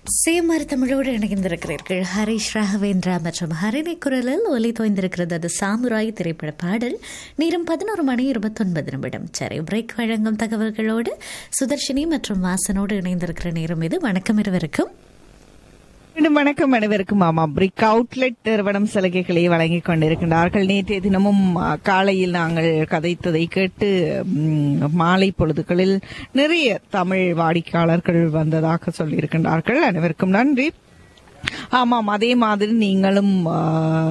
சேமார் தமிழோடு இணைந்திருக்கிறீர்கள் ஹரிஷ் ராகவேந்திரா மற்றும் ஹரிணி குரலில் ஒலி தோய்ந்திருக்கிறது அது சாமுராய் திரைப்பட பாடல் நேரம் பதினோரு மணி இருபத்தொன்பது நிமிடம் சரி பிரேக் வழங்கும் தகவல்களோடு சுதர்ஷினி மற்றும் வாசனோடு இணைந்திருக்கிற நேரம் இது வணக்கம் இருவருக்கும் மீண்டும் வணக்கம் அனைவருக்கும் ஆமா பிரிக் அவுட்லெட் நிறுவனம் சலுகைகளை வழங்கிக் கொண்டிருக்கின்றார்கள் நேற்றைய தினமும் ஆ, காலையில் நாங்கள் கதைத்ததை கேட்டு ம், மாலை பொழுதுகளில் நிறைய தமிழ் வாடிக்கையாளர்கள் வந்ததாக சொல்லியிருக்கின்றார்கள் அனைவருக்கும் நன்றி ஆமாம் அதே மாதிரி நீங்களும் ஆ,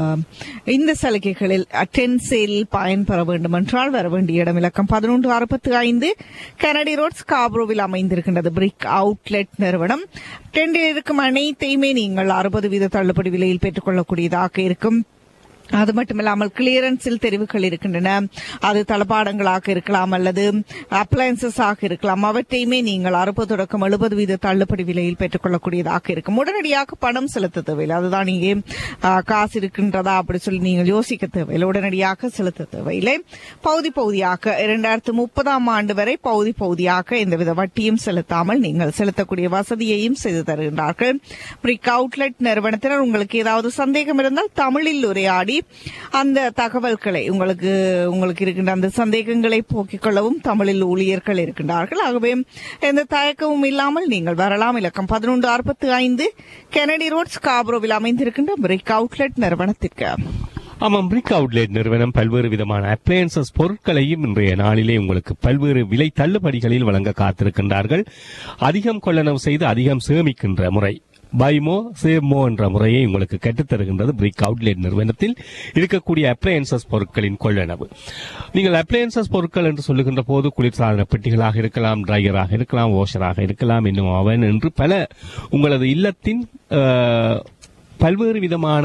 இந்த சலுகைகளில் டென் சேல் பயன்பெற வேண்டும் என்றால் வர வேண்டிய இடம் இலக்கம் பதினொன்று அறுபத்தி ஐந்து கனடி ரோட் ஸ்காப்ரோவில் அமைந்திருக்கின்றது பிரிக் அவுட்லெட் நிறுவனம் டெண்டில் இருக்கும் அனைத்தையுமே நீங்கள் அறுபது வீத தள்ளுபடி விலையில் பெற்றுக்கொள்ளக்கூடியதாக இருக்கும் அது மட்டுமில்லாமல் கிளியரன்ஸில் தெரிவுகள் இருக்கின்றன அது தளபாடங்களாக இருக்கலாம் அல்லது அப்ளையன்சஸ் ஆக இருக்கலாம் அவற்றையுமே நீங்கள் அறுபது தொடக்கம் எழுபது வீத தள்ளுபடி விலையில் பெற்றுக்கொள்ளக்கூடியதாக இருக்கும் உடனடியாக பணம் செலுத்த தேவையில்லை அதுதான் இங்கே ஆ, காசு இருக்கின்றதா அப்படி சொல்லி நீங்கள் யோசிக்க தேவையில்லை உடனடியாக செலுத்த தேவையில்லை பகுதி பகுதியாக இரண்டாயிரத்து முப்பதாம் ஆண்டு வரை பகுதி பகுதியாக எந்தவித வட்டியும் செலுத்தாமல் நீங்கள் செலுத்தக்கூடிய வசதியையும் செய்து தருகின்றார்கள் பிரிக் அவுட்லெட் நிறுவனத்தினர் உங்களுக்கு ஏதாவது சந்தேகம் இருந்தால் தமிழில் உரையாடி அந்த தகவல்களை உங்களுக்கு உங்களுக்கு இருக்கின்ற அந்த சந்தேகங்களை போக்கிக் கொள்ளவும் தமிழில் ஊழியர்கள் இருக்கின்றார்கள் ஆகவே எந்த தயக்கமும் இல்லாமல் நீங்கள் வரலாம் இலக்கம் பதினொன்று அறுபத்தி ஐந்து கெனடி ரோட் ஸ்காப்ரோவில் அமைந்திருக்கின்ற பிரிக் அவுட்லெட் நிறுவனத்திற்கு ஆமாம் பிரிக் அவுட்லெட் நிறுவனம் பல்வேறு விதமான அப்ளையன்சஸ் பொருட்களையும் இன்றைய நாளிலே உங்களுக்கு பல்வேறு விலை தள்ளுபடிகளில் வழங்க காத்திருக்கின்றார்கள் அதிகம் கொள்ளளவு செய்து அதிகம் சேமிக்கின்ற முறை பைமோ சேவ்மோ என்ற முறையை உங்களுக்கு கற்றுத்தருகின்றது பிரிக் அவுட்லெட் நிறுவனத்தில் இருக்கக்கூடிய அப்ளையன்சஸ் பொருட்களின் கொள்ளளவு நீங்கள் அப்ளையன்சஸ் பொருட்கள் என்று சொல்லுகின்ற போது குளிர்சாதன பெட்டிகளாக இருக்கலாம் டிரையராக இருக்கலாம் வாஷராக இருக்கலாம் இன்னும் அவன் என்று பல உங்களது இல்லத்தின் அஹ், பல்வேறு விதமான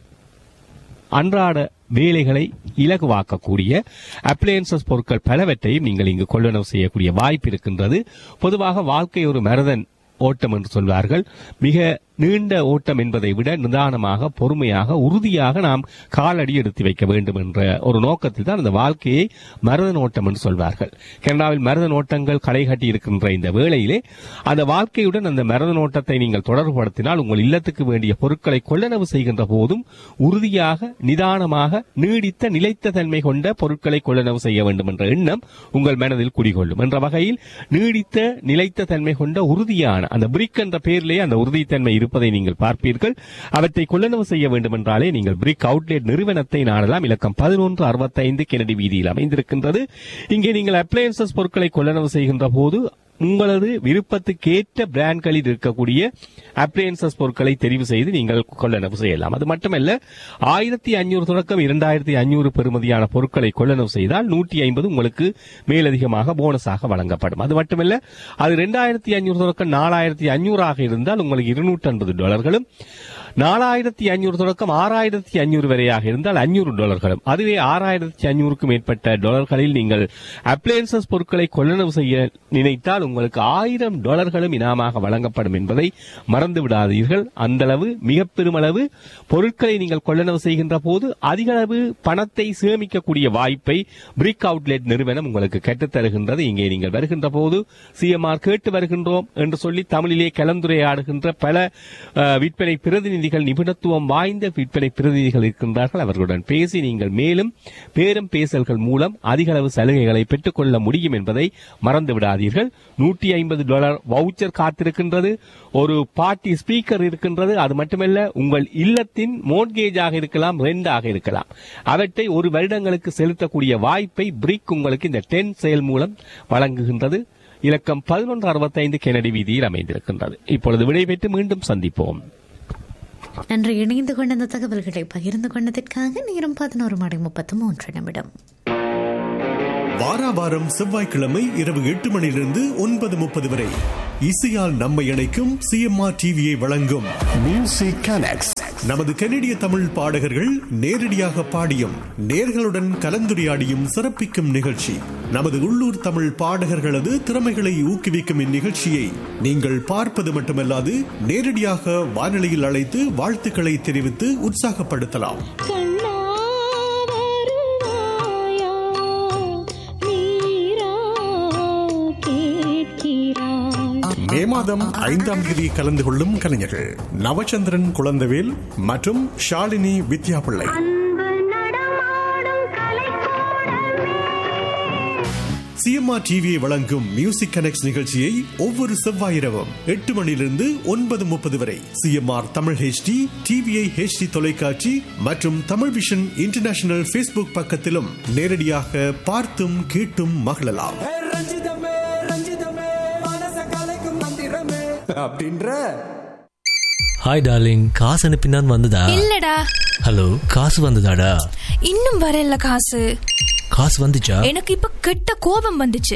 அன்றாட வேலைகளை இலகுவாக்கக்கூடிய அப்ளையன்சஸ் பொருட்கள் பலவற்றையும் நீங்கள் இங்கு கொள்ளளவு செய்யக்கூடிய வாய்ப்பு இருக்கின்றது பொதுவாக வாழ்க்கை ஒரு மரதன் ஓட்டம் என்று சொல்வார்கள் மிக நீண்ட ஓட்டம் என்பதை விட நிதானமாக பொறுமையாக உறுதியாக நாம் காலடி எடுத்து வைக்க வேண்டும் என்ற ஒரு நோக்கத்தில் தான் அந்த வாழ்க்கையை மரதன் ஓட்டம் என்று சொல்வார்கள் கனடாவில் மரதன் ஓட்டங்கள் களை கட்டி இருக்கின்ற இந்த வேளையிலே அந்த வாழ்க்கையுடன் அந்த மரதன் ஓட்டத்தை நீங்கள் தொடர்புபடுத்தினால் உங்கள் இல்லத்துக்கு வேண்டிய பொருட்களை கொள்ளளவு செய்கின்ற போதும் உறுதியாக நிதானமாக நீடித்த நிலைத்த தன்மை கொண்ட பொருட்களை கொள்ளளவு செய்ய வேண்டும் என்ற எண்ணம் உங்கள் மனதில் குடிகொள்ளும் என்ற வகையில் நீடித்த நிலைத்த தன்மை கொண்ட உறுதியான அந்த பிரிக் என்ற பெயரிலேயே அந்த உறுதித்தன்மை இருப்பதை நீங்கள் பார்ப்பீர்கள் அவற்றை கொள்ளளவு செய்ய வேண்டும் என்றாலே நீங்கள் பிரிக் அவுட்லெட் நிறுவனத்தை நாடலாம் இலக்கம் பதினொன்று அறுபத்தைந்து கெனடி வீதியில் அமைந்திருக்கின்றது இங்கே நீங்கள் அப்ளையன்சஸ் பொருட்களை கொள்ளளவு செய்கின்ற போது உங்களது விருப்பத்துக்கேற்ற பிராண்ட்களில் இருக்கக்கூடிய அப்ளையன்சஸ் பொருட்களை தெரிவு செய்து நீங்கள் கொள்ளளவு செய்யலாம் அது மட்டுமல்ல ஆயிரத்தி ஐநூறு தொடக்கம் இரண்டாயிரத்தி ஐநூறு பெறுமதியான பொருட்களை கொள்ளளவு செய்தால் நூற்றி ஐம்பது உங்களுக்கு மேலதிகமாக போனஸாக வழங்கப்படும் அது மட்டுமல்ல அது இரண்டாயிரத்தி ஐநூறு தொடக்கம் நாலாயிரத்தி ஐநூறாக இருந்தால் உங்களுக்கு இருநூற்றி ஐம்பது டாலர்களும் நாலாயிரத்தி ஐநூறு தொடக்கம் ஆறாயிரத்தி ஐநூறு வரையாக இருந்தால் அஞ்சூறு டாலர்களும் அதுவே ஆறாயிரத்தி ஐநூறுக்கும் மேற்பட்ட டாலர்களில் நீங்கள் அப்ளையன்சஸ் பொருட்களை கொள்ளளவு செய்ய நினைத்தால் உங்களுக்கு ஆயிரம் டாலர்களும் இனாமாக வழங்கப்படும் என்பதை மறந்து விடாதீர்கள் அந்த அளவு மிக பெருமளவு பொருட்களை நீங்கள் கொள்ளளவு செய்கின்ற போது அதிக அளவு பணத்தை சேமிக்கக்கூடிய வாய்ப்பை பிரிக் அவுட்லெட் நிறுவனம் உங்களுக்கு கற்றுத் தருகின்றது இங்கே நீங்கள் வருகின்ற போது சிஎம்ஆர் கேட்டு வருகின்றோம் என்று சொல்லி தமிழிலே கலந்துரையாடுகின்ற பல அஹ், விற்பனை பிரதிநிதிகள் நிபுணத்துவம் வாய்ந்த விற்பனை பிரதிநிதிகள் இருக்கின்றார்கள் அவர்களுடன் பேசி நீங்கள் மேலும் பேரம் பேசல்கள் மூலம் அதிக அளவு சலுகைகளை பெற்றுக்கொள்ள முடியும் என்பதை மறந்து விடாதீர்கள் நூற்றி ஐம்பது டாலர் வவுச்சர் காத்திருக்கின்றது ஒரு பார்ட்டி ஸ்பீக்கர் இருக்கின்றது அது மட்டுமல்ல உங்கள் இல்லத்தின் மோட்கேஜாக இருக்கலாம் ரெண்டாக இருக்கலாம் அவற்றை ஒரு வருடங்களுக்கு செலுத்தக்கூடிய வாய்ப்பை பிரிக் உங்களுக்கு இந்த டென் செயல் மூலம் வழங்குகின்றது இலக்கம் பதினொன்று அறுபத்தைந்து கெனடி வீதியில் அமைந்திருக்கின்றது இப்பொழுது விடைபெற்று மீண்டும் சந்திப்போம் நன்றி இணைந்து கொண்ட இந்த தகவல்களை பகிர்ந்து கொண்டதற்காக நேரம் பதினோரு மணி முப்பத்து மூன்று நிமிடம் வாரா வாரம் செவ்வாய்க்கிழமை இரவு எட்டு மணியிலிருந்து ஒன்பது முப்பது வரை இசையால் நம்மை இணைக்கும் சிஎம்ஆர் டிவியை வழங்கும் Music Connects. நமது கனடிய தமிழ் பாடகர்கள் நேரடியாக பாடியும் நேர்களுடன் கலந்துரையாடியும் சிறப்பிக்கும் நிகழ்ச்சி நமது உள்ளூர் தமிழ் பாடகர்களது திறமைகளை ஊக்குவிக்கும் இந்நிகழ்ச்சியை நீங்கள் பார்ப்பது மட்டுமல்லாது நேரடியாக வானொலியில் அழைத்து வாழ்த்துக்களை தெரிவித்து உற்சாகப்படுத்தலாம் கண்ணா வருவாயா நீரா கேட்கிறாய் மே மாதம் ஐந்தாம் தேதி கலந்து கொள்ளும் கலைஞர்கள் நவச்சந்திரன் குழந்தவேல் மற்றும் ஷாலினி வித்யாபிள்ளை சிஎம்ஆர் டிவியை வழங்கும் மியூசிக் கனெக்ட் நிகழ்ச்சியை ஒவ்வொரு செவ்வாயிரவும் எட்டு மணியிலிருந்து ஒன்பது முப்பது வரை CMR Tamil HD TVI HD தொலைக்காட்சி மற்றும் தமிழ் விஷன் இன்டர்நேஷனல் ஃபேஸ்புக் பக்கத்திலும் நேரடியாக பார்த்தும் கேட்டும் மகிழலாம் ரஞ்சிதமே ரஞ்சிதமே மனச கலைக்கும் மந்திரமே அப்படின்ற ஹாய் டார்லிங் காசு அனுப்பினான் வந்ததா இல்லடா ஹலோ காசு வந்ததாடா இன்னும் வரல காசு காசு வந்துச்சா எனக்கு இப்ப கெட்ட கோபம் வந்துச்சு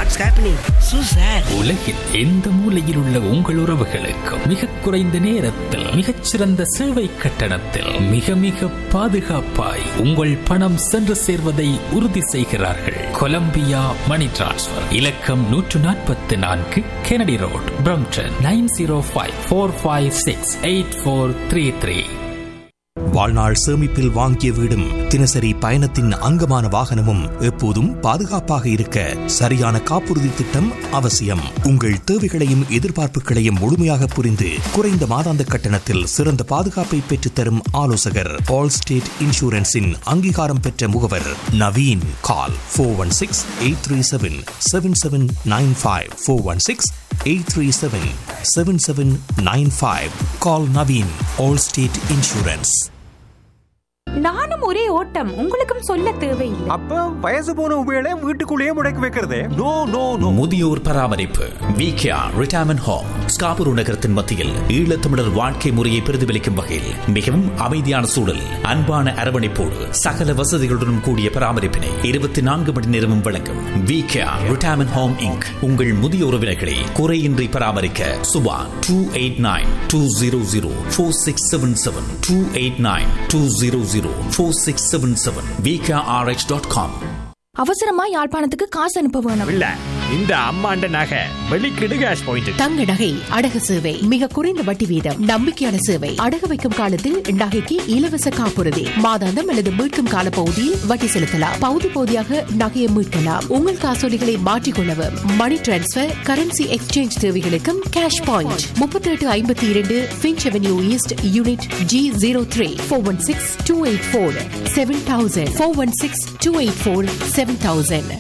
உலகில் எந்த மூலையில் உள்ள உங்கள் உறவுகளுக்கு மிக குறைந்த நேரத்தில் மிகச்சிறந்த சேவை கட்டணத்தில் மிக மிக பாதுகாப்பாய் உங்கள் பணம் சென்று சேர்வதை உறுதி செய்கிறார்கள் கொலம்பியா மணி டிரான்ஸ்ஃபர் இலக்கம் நூற்று நாற்பத்தி நான்கு Kennedy road Brampton nine zero five four five six eight four three three வாழ்நாள் சேமிப்பில் வாங்கிய வீடும் தினசரி பயணத்தின் அங்கமான வாகனமும் எப்போதும் பாதுகாப்பாக இருக்க சரியான காப்புறுதி திட்டம் அவசியம் உங்கள் தேவைகளையும் எதிர்பார்ப்புகளையும் முழுமையாக புரிந்து குறைந்த மாதாந்த கட்டணத்தில் சிறந்த பாதுகாப்பை பெற்றுத்தரும் ஆலோசகர் ஆல் ஸ்டேட் இன்சூரன்ஸின் அங்கீகாரம் பெற்ற முகவர் Naveen call four one six eight three seven seven seven nine five four one six eight three seven seven seven nine five call Naveen Allstate insurance நானும் ஒரே ஓட்டம் உங்களுக்கும் சொல்ல தேவையில்லை அப்ப வயசு போன உபயோக வீட்டுக்குள்ளேயே முடக்கி வைக்கிறதே நோ நோ நோ முதியோர் பராமரிப்பு விகேஆர் ரிட்டையர்மெண்ட் ஹோம் ஸ்காபுரு நகரத்தின் மத்தியில் ஈழத்தமிழர் வாழ்க்கை முறையை பிரதிபலிக்கும் வகையில் மிகவும் அமைதியான சூழல் அன்பான அரவணைப்போடு சகல வசதிகளுடன் கூடிய பராமரிப்பினை இருபத்தி நான்கு மணி நேரமும் வழங்கும் விகேஆர் ரிட்டையர்மெண்ட் ஹோம் இங்க் உங்கள் முதிய உறவினர்களை குறையின்றி பராமரிக்க Subha two eight nine two zero zero four six seven seven two eight nine two zero zero four six seven seven VKRH dot com அவசரமா யாழ்ப்பாணத்துக்கு காசு அனுப்ப வேணும் இல்ல இந்த அம்மாண்ட நகை வெளிக்கிடு கேஷ் பாயிண்ட் தங்க நகை அடகு சேவை மிக குறைந்த வட்டி வீதம் நம்பிக்கையான சேவை அடகு வைக்கும் காலத்தில் நகைக்கு இலவச காப்புறுதி மாதாந்தம் அல்லது மீட்கும் கால பகுதியில் வட்டி செலுத்தலாம் பகுதி பகுதியாக நகையை மீட்கலாம் உங்கள் காசோலிகளை மாற்றிக்கொள்ளவும் மணி டிரான்ஸ்பர் கரன்சி எக்ஸ்சேஞ்ச் தேவைகளுக்கும் கேஷ் பாயிண்ட் முப்பத்தி எட்டு ஐம்பத்தி இரண்டு Finch avenue east unit G zero three four one six two eight four seven thousand four one six two eight four seven thousand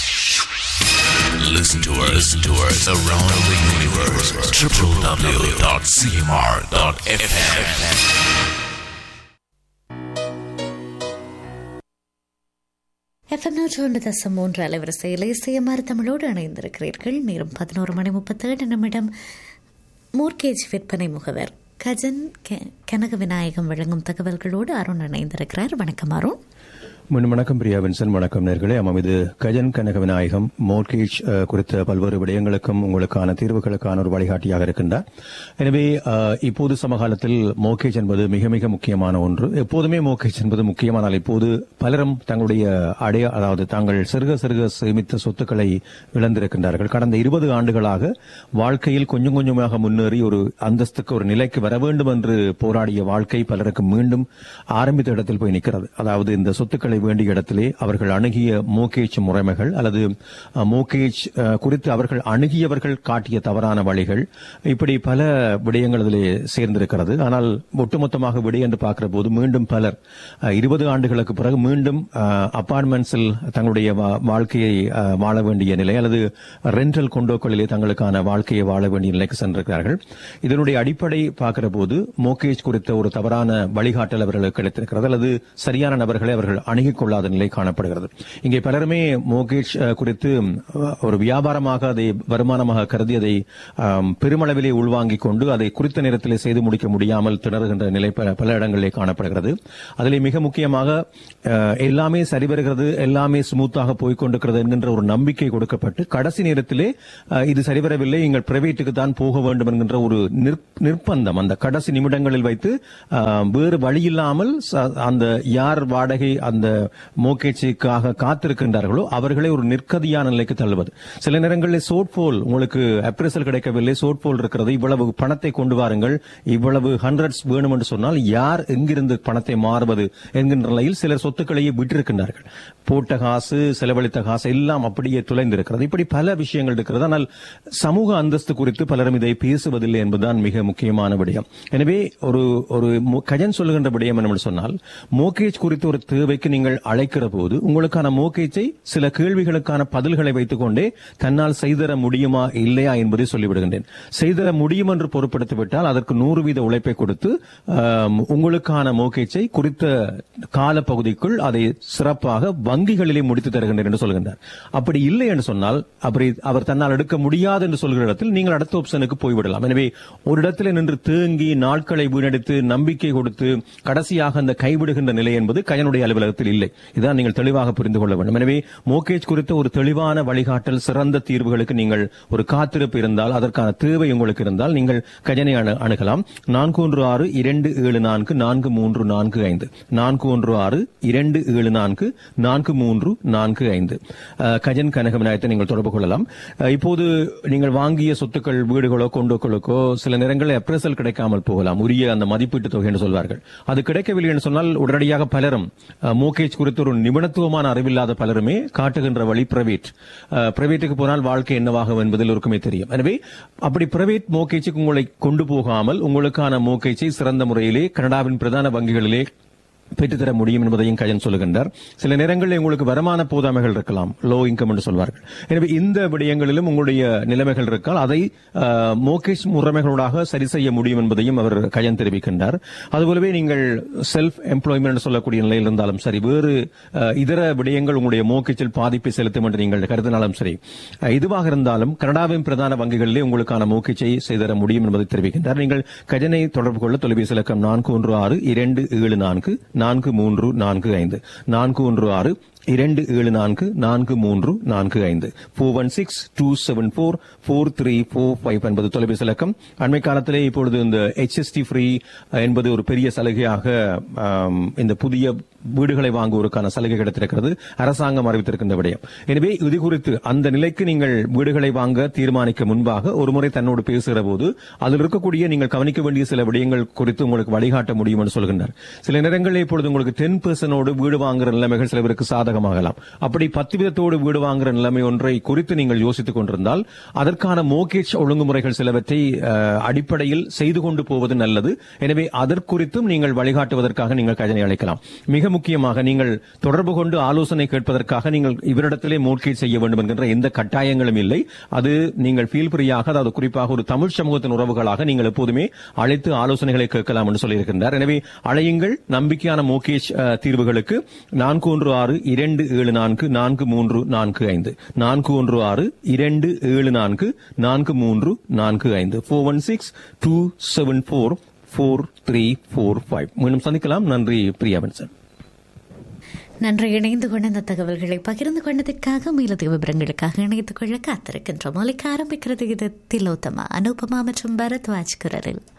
Listen to us, listen to us around the universe. www.cmr.fm. FM ஒன்று தசம் மூன்று அலைவரிசையில் இசையமாறு தமிழோடு இணைந்திருக்கிறீர்கள் நேரம் பதினோரு மணி முப்பத்தேழு நிமிடம் மூர்கேஜ் விற்பனை முகவர் கஜன் கெ- கனக விநாயகம் வழங்கும் தகவல்களோடு அருண் இணைந்திருக்கிறார் வணக்கம் அருண் மீண்டும் வணக்கம் பிரியா வின்சன் வணக்கம் நேர்களே ஆமாம் இது கஜன் கனக விநாயகம் மோர்கேஜ் அஹ், குறித்த பல்வேறு விடயங்களுக்கும் உங்களுக்கான தீர்வுகளுக்கான ஒரு வழிகாட்டியாக இருக்கின்றார் எனவே அஹ், இப்போது சமகாலத்தில் மோர்கேஜ் என்பது மிக மிக முக்கியமான ஒன்று எப்போதுமே மோர்கேஜ் என்பது முக்கியமானால் இப்போது பலரும் தங்களுடைய அடைய அதாவது தாங்கள் சிறுக சிறுக சேமித்த சொத்துக்களை இழந்திருக்கின்றார்கள் கடந்த இருபது ஆண்டுகளாக வாழ்க்கையில் கொஞ்சம் கொஞ்சமாக முன்னேறி ஒரு அந்தஸ்துக்கு ஒரு நிலைக்கு வர வேண்டும் என்று போராடிய வாழ்க்கை பலருக்கு மீண்டும் ஆரம்பித்த இடத்தில் போய் நிற்கிறது அதாவது இந்த சொத்துக்களை வேண்டிய இடத்திலே அவர்கள் அணுகிய மோகேஜ் முறைமைகள் அல்லது அஹ், மோகேஜ் அஹ், குறித்து அவர்கள் அணுகியவர்கள் காட்டிய தவறான வழிகள் இப்படி பல விடயங்கள் அதிலே சேர்ந்திருக்கிறது ஆனால் ஒட்டுமொத்தமாக விடை என்று பார்க்கிற போது மீண்டும் பலர் இருபது ஆண்டுகளுக்கு பிறகு மீண்டும் அபார்ட்மெண்ட்ஸில் தங்களுடைய வா- வாழ்க்கையை அஹ், வாழ வேண்டிய நிலை அல்லது ரெண்டல் கொண்டோக்களிலே தங்களுக்கான வாழ்க்கையை வாழ வேண்டிய நிலைக்கு சென்றிருக்கிறார்கள் இதனுடைய அடிப்படை பார்க்கிற போது மோகேஜ் குறித்த ஒரு தவறான வழிகாட்டல் அவர்களுக்கு கிடைத்திருக்கிறது அல்லது சரியான நபர்களை அவர்கள் அணுகிக் கொள்ளாத நிலை காணப்படுகிறது இங்கே பலருமே மோகேஜ் அஹ், குறித்து அஹ், ஒரு வியாபாரமாக அதை வருமானமாக கருதி அதை ஆம், பெருமளவிலே உள்வாங்கிக் கொண்டு அதை குறித்த நேரத்திலே செய்து முடிக்க முடியாமல் திணறுகின்ற நிலை பல பல இடங்களிலே காணப்படுகிறது அதிலே மிக முக்கியமாக அஹ், எல்லாமே சரிவருகிறது எல்லாமே ஸ்மூத்தாக போய்க்கொண்டிருக்கிறது என்கின்ற ஒரு நம்பிக்கை கொடுக்கப்பட்டு கடைசி நேரத்திலே அஹ், இது சரிவரவில்லை எங்கள் பிரைவேட்டுக்கு தான் போக வேண்டும் என்கின்ற ஒரு நிர்ப்- நிர்பந்தம் அந்த கடைசி நிமிடங்களில் வைத்து அஹ், வேறு வழி இல்லாமல் ச- அந்த யார் வாடகை அந்த மோகேஜுக்காக காத்திருக்கின்றார்களோ அவர்களை ஒரு நிற்கதியான நிலைக்கு தள்ளுவது சில நேரங்களில் சோட்போல் உங்களுக்கு அப்ரேசல் கிடைக்கவில்லை சோட்போல் இருக்கிறது இவ்வளவு பணத்தை கொண்டு வாருங்கள் இவ்வளவு ஹண்ட்ரட்ஸ் வேணும் என்று சொன்னால் யார் எங்கிருந்து பணத்தை மாறுவது என்கின்ற நிலையில் சிலர் சொத்துக்களையே விட்டிருக்கின்றார்கள் போட்ட காசு செலவழித்த காசு எல்லாம் அப்படியே துளைந்திருக்கிறது இப்படி பல விஷயங்கள் இருக்கிறது ஆனால் சமூக அந்தஸ்து குறித்து பலரும் இதை பேசுவதில்லை என்பதுதான் மிக முக்கியமான விடயம் எனவே ஒரு ஒரு மு- கஜன் சொல்லுகின்ற விடயம் என்னவென்று சொன்னால் மோகேஜ் குறித்து ஒரு தேவைக்கு நீங்கள் அழைக்கிற போது உங்களுக்கான மோகேஜை சில கேள்விகளுக்கான பதில்களை வைத்துக் கொண்டே தன்னால் செய்தர முடியுமா இல்லையா என்பதை சொல்லிவிடுகின்றேன் செய்தர முடியும் என்று பொறுப்படுத்திவிட்டால் அதற்கு நூறு வீத உழைப்பை கொடுத்து ஆம், உங்களுக்கான மோகேஜை குறித்த காலப்பகுதிக்குள் அதை சிறப்பாக வங்கிகளிலே முடித்து தருகின்றேன் என்று சொல்கின்றார் அப்படி இல்லை என்று சொன்னால் அப்படி அவர் தன்னால் எடுக்க முடியாது என்று சொல்கிற இடத்தில் நீங்கள் அடுத்த ஆப்ஷனுக்கு போய்விடலாம் எனவே ஒரு இடத்துல நின்று தேங்கி நாட்களை வீணடித்து நம்பிக்கை கொடுத்து கடைசியாக அந்த கைவிடுகின்ற நிலை என்பது கயனுடைய அலுவலகத்தில் இல்லை இதான் நீங்கள் தெளிவாக புரிந்து கொள்ள வேண்டும் எனவே மோகேஜ் குறித்த ஒரு தெளிவான வழிகாட்டல் சிறந்த தீர்வுகளுக்கு நீங்கள் ஒரு காத்திருப்பு இருந்தால் அதற்கான தேவை உங்களுக்கு இருந்தால் நீங்கள் கஜனை அணு- அணுகலாம் நான்கு ஒன்று ஆறு இரண்டு ஏழு நான்கு நான்கு மூன்று நான்கு ஐந்து நான்கு ஒன்று ஆறு இரண்டு ஏழு நான்கு நான்கு மூன்று நான்கு ஐந்து அஹ், கஜன் கனக விநாயகத்தை நீங்கள் தொடர்பு கொள்ளலாம் அஹ், இப்போது நீங்கள் வாங்கிய சொத்துக்கள் வீடுகளோ கொண்டோக்களுக்கோ சில நேரங்களில் அப்ரேசல் கிடைக்காமல் போகலாம் உரிய அந்த மதிப்பீட்டு தொகை என்று சொல்வார்கள் அது கிடைக்கவில்லை என்று சொன்னால் உடனடியாக பலரும் அஹ், மோகேஜ் குறித்து ஒரு நிபுணத்துவமான அறிவில்லாத பலருமே காட்டுகின்ற வழி பிரைவேட் பிரைவேட்டுக்கு போனால் வாழ்க்கை என்னவாகும் என்பதில் எல்லோருக்குமே தெரியும் எனவே அப்படி பிரைவேட் மோகேஜுக்கு உங்களை கொண்டு போகாமல் உங்களுக்கான மோகேஜை சிறந்த முறையிலே கனடாவின் பிரதான வங்கிகளிலே பெற்றுத்தர முடியும் என்பதையும் கயன் சொல்லுகின்றார் சில நேரங்களில் உங்களுக்கு வருமான போதாமைகள் இருக்கலாம் லோ இன்கம் என்று சொல்வார்கள் எனவே இந்த விடயங்களிலும் உங்களுடைய நிலைமைகள் இருக்கால் அதை அஹ், மோகேஷ் முறைமைகளோடாக சரி செய்ய முடியும் என்பதையும் அவர் கயன் தெரிவிக்கின்றார் அதுபோலவே நீங்கள் செல்ஃப் எம்ப்ளாய்மெண்ட் சொல்லக்கூடிய நிலையில் இருந்தாலும் சரி வேறு அஹ், இதர விடயங்கள் உங்களுடைய மோகேஜில் பாதிப்பை செலுத்தும் என்று நீங்கள் கருதினாலும் சரி அஹ், இதுவாக இருந்தாலும் கனடாவின் பிரதான வங்கிகளிலே உங்களுக்கான மோகேஜை செய்தர முடியும் என்பதை தெரிவிக்கின்றார் நீங்கள் கஜனை தொடர்பு கொள்ள தொலைபேசி இலக்கம் நான்கு ஒன்று ஆறு இரண்டு ஏழு நான்கு நான்கு மூன்று நான்கு ஐந்து நான்கு ஒன்று ஆறு இரண்டு ஏழு நான்கு நான்கு மூன்று நான்கு ஐந்து four one six two seven four four three four five என்பது தொலைபேசி இலக்கம் அண்மை காலத்திலே இப்பொழுது இந்த HST ஃப்ரீ என்பது ஒரு பெரிய சலுகையாக ஆம், இந்த புதிய வீடுகளை வாங்குவோருக்கான சலுகை கிடைத்திருக்கிறது அரசாங்கம் அறிவித்திருக்கின்ற விடயம் எனவே இது குறித்து அந்த நிலைக்கு நீங்கள் வீடுகளை வாங்க தீர்மானிக்க முன்பாக ஒருமுறை தன்னோடு பேசுகிற போது அதில் இருக்கக்கூடிய நீங்கள் கவனிக்க வேண்டிய சில விடயங்கள் குறித்து உங்களுக்கு வழிகாட்ட முடியும் என்று சொல்கின்றார் சில நேரங்களில் இப்பொழுது உங்களுக்கு டென் பெர்சனோடு வீடு வாங்குற நிலைமைகள் சில பேருக்கு சாதகமாகலாம் அப்படி பத்து விதத்தோடு வீடு வாங்குற நிலைமை ஒன்றை குறித்து நீங்கள் யோசித்துக் கொண்டிருந்தால் அதற்கான மோகேஜ் ஒழுங்குமுறைகள் சிலவற்றை அஹ், அடிப்படையில் செய்து கொண்டு போவது நல்லது எனவே அதற்குறித்தும் நீங்கள் வழிகாட்டுவதற்காக நீங்கள் கஜனை அழைக்கலாம் மிக முக்கியமாக நீங்கள் தொடர்பு கொண்டு ஆலோசனை கேட்பதற்காக நீங்கள் இவரிடத்திலே மோட்கேஜ் செய்ய வேண்டும் என்கின்ற எந்த கட்டாயங்களும் இல்லை அது நீங்கள் ஃபீல் ஃப்ரீயாக அதாவது குறிப்பாக ஒரு தமிழ் சமூகத்தின் உறவுகளாக நீங்கள் எப்போதுமே அழைத்து ஆலோசனைகளை கேட்கலாம் என்று சொல்லியிருக்கின்றார் எனவே அழையுங்கள் நம்பிக்கையான மோகேஜ் அஹ், தீர்வுகளுக்கு நான்கு ஒன்று ஆறு இரண்டு ஏழு நான்கு நான்கு மூன்று நான்கு ஐந்து நான்கு ஒன்று ஆறு இரண்டு ஏழு நான்கு நான்கு மூன்று நான்கு ஐந்து four one six two seven four four three four five மீண்டும் சந்திக்கலாம் நன்றி பிரியாவன்சன் நன்றி இணைந்து கொண்ட இந்த தகவல்களை பகிர்ந்து கொண்டதற்காக மேலதிக விவரங்களுக்காக இணைத்துக் கொள்ள காத்திருக்கின்றோம் ஒலிக்க ஆரம்பிக்கிறது இது திலோத்தமா அனுபமா மற்றும் பரத்வாஜ் குரலில்